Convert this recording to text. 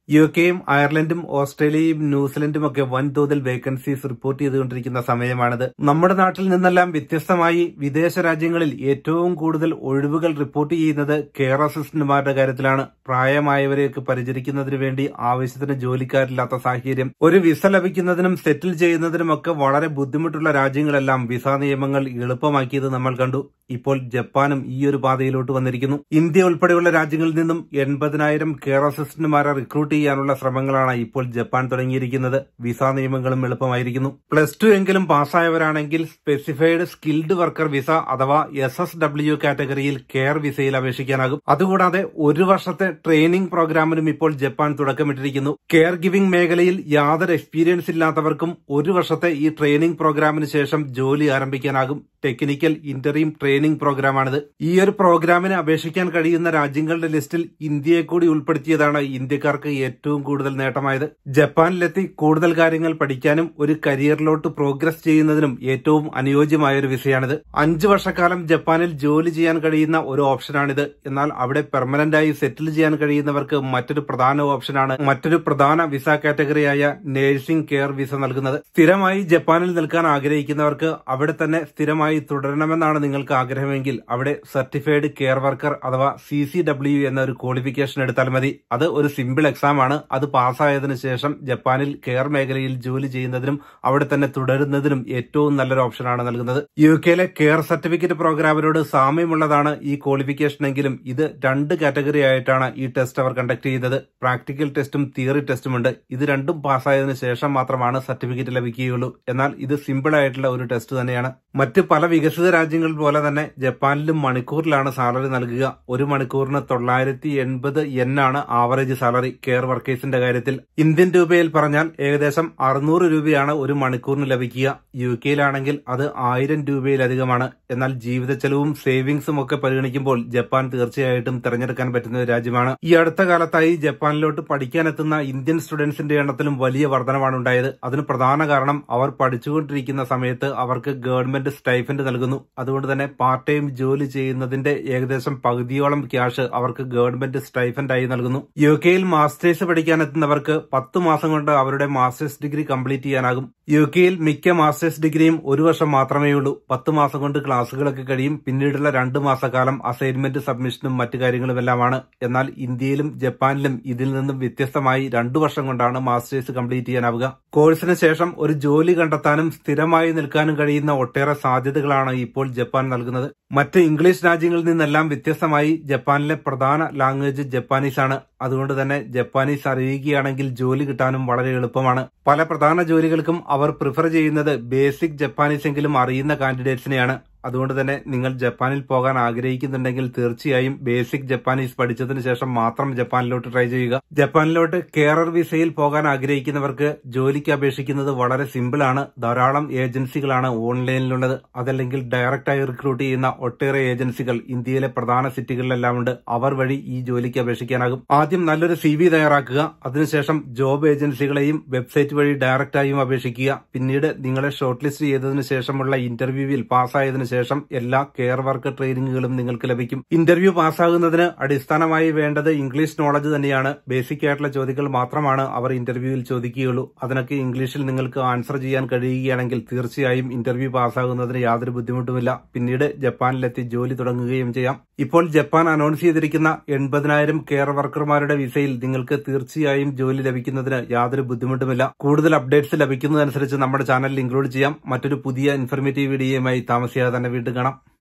U കെയും അയർലൻഡും ഓസ്ട്രേലിയയും ന്യൂസിലൻഡും ഒക്കെ വൻതോതിൽ വേക്കൻസീസ് റിപ്പോർട്ട് ചെയ്തുകൊണ്ടിരിക്കുന്ന സമയമാണിത് നമ്മുടെ നാട്ടിൽ നിന്നെല്ലാം വ്യത്യസ്തമായി വിദേശ രാജ്യങ്ങളിൽ ഏറ്റവും കൂടുതൽ ഒഴിവുകൾ റിപ്പോർട്ട് ചെയ്യുന്നത് കെയർ അസിസ്റ്റന്റുമാരുടെ കാര്യത്തിലാണ് പ്രായമായവരെയൊക്കെ പരിചരിക്കുന്നതിന് വേണ്ടി ആവശ്യത്തിന് ജോലിക്കാരില്ലാത്ത സാഹചര്യം ഒരു വിസ ലഭിക്കുന്നതിനും സെറ്റിൽ ചെയ്യുന്നതിനുമൊക്കെ വളരെ ബുദ്ധിമുട്ടുള്ള രാജ്യങ്ങളെല്ലാം വിസ നിയമങ്ങൾ എളുപ്പമാക്കിയത് നമ്മൾ കണ്ടു ഇപ്പോൾ ജപ്പാനും ഈ ഒരു പാതയിലോട്ട് വന്നിരിക്കുന്നു ഇന്ത്യ ഉൾപ്പെടെയുള്ള രാജ്യങ്ങളിൽ നിന്നും എൺപതിനായിരം കെയർ അസിസ്റ്റന്റുമാരെ റിക്രൂട്ട് ചെയ്യാനുള്ള ശ്രമങ്ങളാണ് ഇപ്പോൾ ജപ്പാൻ തുടങ്ങിയിരിക്കുന്നത് വിസ നിയമങ്ങളും എളുപ്പമായിരിക്കുന്നു പ്ലസ് ടു എങ്കിലും പാസ്സായവരാണെങ്കിൽ സ്പെസിഫൈഡ് സ്കിൽഡ് വർക്കർ വിസ അഥവാ എസ് എസ് ഡബ്ല്യു കാറ്റഗറിയിൽ കെയർ വിസയിൽ അപേക്ഷിക്കാനാകും അതുകൂടാതെ ഒരു വർഷത്തെ ട്രെയിനിംഗ് പ്രോഗ്രാമിനും ഇപ്പോൾ ജപ്പാൻ തുടക്കമിട്ടിരിക്കുന്നു കെയർ ഗിവിംഗ് മേഖലയിൽ യാതൊരു എക്സ്പീരിയൻസ് ഇല്ലാത്തവർക്കും ഒരു വർഷത്തെ ഈ ട്രെയിനിംഗ് പ്രോഗ്രാമിന് ശേഷം ജോലി ആരംഭിക്കാനാകും ടെക്നിക്കൽ ഇന്റർവ്യൂ ട്രെയിനിംഗ് പ്രോഗ്രാമാണിത് ഈ ഒരു പ്രോഗ്രാമിന് അപേക്ഷിക്കാൻ കഴിയുന്ന രാജ്യങ്ങളുടെ ലിസ്റ്റിൽ ഇന്ത്യയെ കൂടി ഉൾപ്പെടുത്തിയതാണ് ഇന്ത്യക്കാർക്ക് ഏറ്റവും കൂടുതൽ നേട്ടമായത് ജപ്പാനിലെത്തി കൂടുതൽ കാര്യങ്ങൾ പഠിക്കാനും ഒരു കരിയറിലോട്ട് പ്രോഗ്രസ് ചെയ്യുന്നതിനും ഏറ്റവും അനുയോജ്യമായ ഒരു വിസയാണിത് അഞ്ചു വർഷക്കാലം ജപ്പാനിൽ ജോലി ചെയ്യാൻ കഴിയുന്ന ഒരു ഓപ്ഷനാണിത് എന്നാൽ അവിടെ പെർമനന്റ് ആയി സെറ്റിൽ ചെയ്യാൻ കഴിയുന്നവർക്ക് മറ്റൊരു പ്രധാന ഓപ്ഷനാണ് മറ്റൊരു പ്രധാന വിസ കാറ്റഗറിയായ നേഴ്സിംഗ് കെയർ വിസ നൽകുന്നത് സ്ഥിരമായി ജപ്പാനിൽ നിൽക്കാൻ ആഗ്രഹിക്കുന്നവർക്ക് അവിടെ തന്നെ സ്ഥിരമായി തുടരണമെന്നാണ് നിങ്ങൾക്ക് ആഗ്രഹമെങ്കിൽ അവിടെ സർട്ടിഫൈഡ് കെയർ വർക്കർ അഥവാ സി സി ഡബ്ല്യു എന്ന ഒരു ക്വാളിഫിക്കേഷൻ എടുത്താൽ മതി അത് ഒരു സിമ്പിൾ എക്സാം ആണ് അത് പാസ്സായതിനു ശേഷം ജപ്പാനിൽ കെയർ മേഖലയിൽ ജോലി ചെയ്യുന്നതിനും അവിടെ തന്നെ തുടരുന്നതിനും ഏറ്റവും നല്ലൊരു ഓപ്ഷനാണ് നൽകുന്നത് യു കെയിലെ കെയർ സർട്ടിഫിക്കറ്റ് പ്രോഗ്രാമിനോട് സാമ്യമുള്ളതാണ് ഈ ക്വാളിഫിക്കേഷൻ എങ്കിലും ഇത് രണ്ട് കാറ്റഗറി ആയിട്ടാണ് ഈ ടെസ്റ്റ് അവർ കണ്ടക്ട് ചെയ്യുന്നത് പ്രാക്ടിക്കൽ ടെസ്റ്റും തിയറി ടെസ്റ്റും ഉണ്ട് ഇത് രണ്ടും പാസ്സായതിനു ശേഷം മാത്രമാണ് സർട്ടിഫിക്കറ്റ് ലഭിക്കുകയുള്ളൂ എന്നാൽ ഇത് സിമ്പിൾ ആയിട്ടുള്ള ഒരു ടെസ്റ്റ് തന്നെയാണ് മറ്റ് പല വികസിത രാജ്യങ്ങൾ പോലെ തന്നെ ജപ്പാനിലും മണിക്കൂറിലാണ് സാലറി നൽകുക ഒരു മണിക്കൂറിന് തൊള്ളായിരത്തി എൺപത് എൻ ആണ് ആവറേജ് സാലറി കെയർ വർക്കേഴ്സിന്റെ കാര്യത്തിൽ ഇന്ത്യൻ രൂപയിൽ പറഞ്ഞാൽ ഏകദേശം അറുന്നൂറ് രൂപയാണ് ഒരു മണിക്കൂറിന് ലഭിക്കുക യു കെയിലാണെങ്കിൽ അത് ആയിരം രൂപയിലധികമാണ് എന്നാൽ ജീവിത ചെലവും സേവിങ്സും ഒക്കെ പരിഗണിക്കുമ്പോൾ ജപ്പാൻ തീർച്ചയായിട്ടും തിരഞ്ഞെടുക്കാൻ പറ്റുന്ന ഒരു രാജ്യമാണ് ഈ അടുത്ത കാലത്തായി ജപ്പാനിലോട്ട് പഠിക്കാനെത്തുന്ന ഇന്ത്യൻ സ്റ്റുഡൻസിന്റെ എണ്ണത്തിലും വലിയ വർധനമാണ് ഉണ്ടായത് അതിന് പ്രധാന കാരണം അവർ പഠിച്ചുകൊണ്ടിരിക്കുന്ന സമയത്ത് അവർക്ക് ഗവൺമെന്റ് സ്റ്റൈഫൻഡ് നൽകുന്നു അതുകൊണ്ട് തന്നെ പാർട്ട് ടൈം ജോലി ചെയ്യുന്നതിന്റെ ഏകദേശം പകുതിയോളം ക്യാഷ് അവർക്ക് ഗവൺമെന്റ് സ്റ്റൈഫൻഡ് ആയി നൽകുന്നു യു കെയിൽ മാസ്റ്റേഴ്സ് പഠിക്കാനെത്തുന്നവർക്ക് പത്ത് മാസം കൊണ്ട് അവരുടെ മാസ്റ്റേഴ്സ് ഡിഗ്രി കംപ്ലീറ്റ് ചെയ്യാനാകും യു കെയിൽ മിക്ക മാസ്റ്റേഴ്സ് ഡിഗ്രിയും ഒരു വർഷം മാത്രമേ ഉള്ളൂ പത്ത് മാസം കൊണ്ട് ക്ലാസുകളൊക്കെ കഴിയും പിന്നീടുള്ള രണ്ട് മാസക്കാലം അസൈൻമെന്റ് സബ്മിഷനും മറ്റു കാര്യങ്ങളുമെല്ലാമാണ് എന്നാൽ ഇന്ത്യയിലും ജപ്പാനിലും ഇതിൽ നിന്നും വ്യത്യസ്തമായി രണ്ടു വർഷം കൊണ്ടാണ് മാസ്റ്റേഴ്സ് കംപ്ലീറ്റ് ചെയ്യാനാവുക കോഴ്സിന് ശേഷം ഒരു ജോലി കണ്ടെത്താനും സ്ഥിരമായി നിൽക്കാനും കഴിയുന്ന ഒട്ടേറെ സാധ്യതകളാണ് ഇപ്പോൾ ജപ്പാൻ നൽകുന്നത് മറ്റ് ഇംഗ്ലീഷ് രാജ്യങ്ങളിൽ നിന്നെല്ലാം വ്യത്യസ്തമായി ജപ്പാനിലെ പ്രധാന ലാംഗ്വേജ് ജപ്പാനീസ് ആണ് അതുകൊണ്ട് തന്നെ ജപ്പാനീസ് അറിയുകയാണെങ്കിൽ ജോലി കിട്ടാനും വളരെ എളുപ്പമാണ് പല പ്രധാന ജോലികൾക്കും അവർ പ്രിഫർ ചെയ്യുന്നത് ബേസിക് ജപ്പാനീസ് എങ്കിലും അറിയുന്ന കാൻഡിഡേറ്റ്സിനെയാണ് അതുകൊണ്ട് തന്നെ നിങ്ങൾ ജപ്പാനിൽ പോകാൻ ആഗ്രഹിക്കുന്നുണ്ടെങ്കിൽ തീർച്ചയായും ബേസിക് ജപ്പാനീസ് പഠിച്ചതിന് ശേഷം മാത്രം ജപ്പാനിലോട്ട് ട്രൈ ചെയ്യുക ജപ്പാനിലോട്ട് കെയറർ വിസയിൽ പോകാൻ ആഗ്രഹിക്കുന്നവർക്ക് ജോലിക്ക് അപേക്ഷിക്കുന്നത് വളരെ സിമ്പിൾ ആണ് ധാരാളം ഏജൻസികളാണ് ഓൺലൈനിലുള്ളത് അതല്ലെങ്കിൽ ഡയറക്റ്റായി റിക്രൂട്ട് ചെയ്യുന്ന ഒട്ടേറെ ഏജൻസികൾ ഇന്ത്യയിലെ പ്രധാന സിറ്റികളിലെല്ലാം ഉണ്ട് അവർ വഴി ഈ ജോലിക്ക് അപേക്ഷിക്കാനാകും ആദ്യം നല്ലൊരു സി വി തയ്യാറാക്കുക അതിനുശേഷം ജോബ് ഏജൻസികളെയും വെബ്സൈറ്റ് വഴി ഡയറക്റ്റായും അപേക്ഷിക്കുക പിന്നീട് നിങ്ങളെ ഷോർട്ട് ലിസ്റ്റ് ചെയ്തതിനു ശേഷമുള്ള ഇന്റർവ്യൂവിൽ പാസ്സായതിനു ശേഷം എല്ലാ കെയർ വർക്ക് ട്രെയിനിങ്ങുകളും നിങ്ങൾക്ക് ലഭിക്കും ഇന്റർവ്യൂ പാസ്സാകുന്നതിന് അടിസ്ഥാനമായി വേണ്ടത് ഇംഗ്ലീഷ് നോളജ് തന്നെയാണ് ബേസിക് ആയിട്ടുള്ള ചോദ്യങ്ങൾ മാത്രമാണ് അവർ ഇന്റർവ്യൂവിൽ ചോദിക്കുകയുള്ളൂ അതിനൊക്കെ ഇംഗ്ലീഷിൽ നിങ്ങൾക്ക് ആൻസർ ചെയ്യാൻ കഴിയുകയാണെങ്കിൽ തീർച്ചയായും ഇന്റർവ്യൂ പാസ്സാകുന്നതിന് യാതൊരു ബുദ്ധിമുട്ടുമില്ല പിന്നീട് ജപ്പാനിലെത്തി ജോലി തുടങ്ങുകയും ചെയ്യാം ഇപ്പോൾ ജപ്പാൻ അനൗൺസ് ചെയ്തിരിക്കുന്ന എൺപതിനായിരം കെയർ വർക്കർമാരുടെ വിസയിൽ നിങ്ങൾക്ക് തീർച്ചയായും ജോലി ലഭിക്കുന്നതിന് യാതൊരു ബുദ്ധിമുട്ടുമില്ല കൂടുതൽ അപ്ഡേറ്റ്സ് ലഭിക്കുന്നതനുസരിച്ച് നമ്മുടെ ചാനലിൽ ഇൻക്ലൂഡ് ചെയ്യാം മറ്റൊരു പുതിയ ഇൻഫർമേറ്റീവ് വീഡിയോയുമായി താമസിയാതെ തന്നെ വീണ്ടും കാണാം